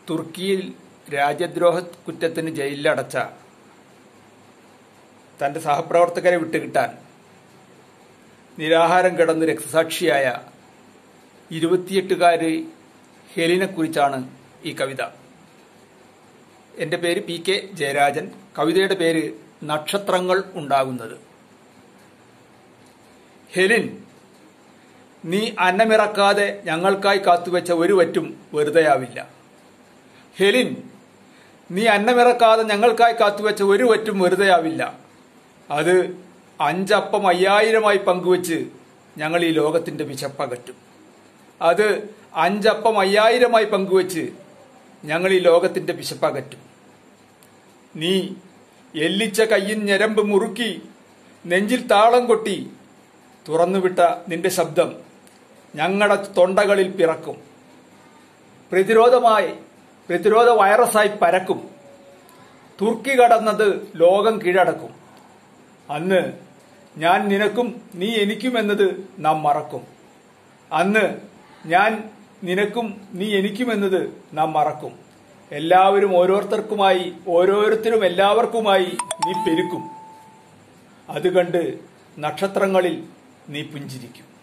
തുർക്കിയിൽ രാജ്യദ്രോഹ കുറ്റത്തിന് ജയിലിലടച്ച തന്റെ സഹപ്രവർത്തകരെ വിട്ടുകിട്ടാൻ നിരാഹാരം കിടന്ന് രക്തസാക്ഷിയായ ഇരുപത്തിയെട്ടുകാരി ഹെലിനെക്കുറിച്ചാണ് ഈ കവിത എൻ്റെ പേര് പി കെ ജയരാജൻ കവിതയുടെ പേര് നക്ഷത്രങ്ങൾ ഉണ്ടാകുന്നത് ഹെലിൻ നീ അന്നമിറക്കാതെ ഞങ്ങൾക്കായി കാത്തുവെച്ച ഒരു വറ്റും വെറുതെയാവില്ല ഹെലിൻ നീ അന്നമിറക്കാതെ ഞങ്ങൾക്കായി കാത്തുവെച്ച ഒരു വറ്റും വെറുതെയാവില്ല അത് അഞ്ചപ്പം അയ്യായിരമായി പങ്കുവെച്ച് ഞങ്ങൾ ഈ ലോകത്തിന്റെ വിശപ്പകറ്റും അത് അഞ്ചപ്പം അയ്യായിരമായി പങ്കുവെച്ച് ഞങ്ങൾ ഈ ലോകത്തിന്റെ വിശപ്പകറ്റും നീ എല്ലിച്ച കയ്യിൻ ഞരമ്പ് മുറുക്കി നെഞ്ചിൽ താളം കൊട്ടി തുറന്നുവിട്ട നിന്റെ ശബ്ദം ഞങ്ങളുടെ തൊണ്ടകളിൽ പിറക്കും പ്രതിരോധമായി പ്രതിരോധ വൈറസായി പരക്കും തുർക്കി കടന്നത് ലോകം കീഴടക്കും അന്ന് ഞാൻ നിനക്കും നീ എനിക്കുമെന്നത് നാം മറക്കും അന്ന് ഞാൻ നിനക്കും നീ എനിക്കുമെന്നത് നാം മറക്കും എല്ലാവരും ഓരോരുത്തർക്കുമായി ഓരോരുത്തരും എല്ലാവർക്കുമായി നീ പെരുക്കും അത് കണ്ട് നക്ഷത്രങ്ങളിൽ നീ പുഞ്ചിരിക്കും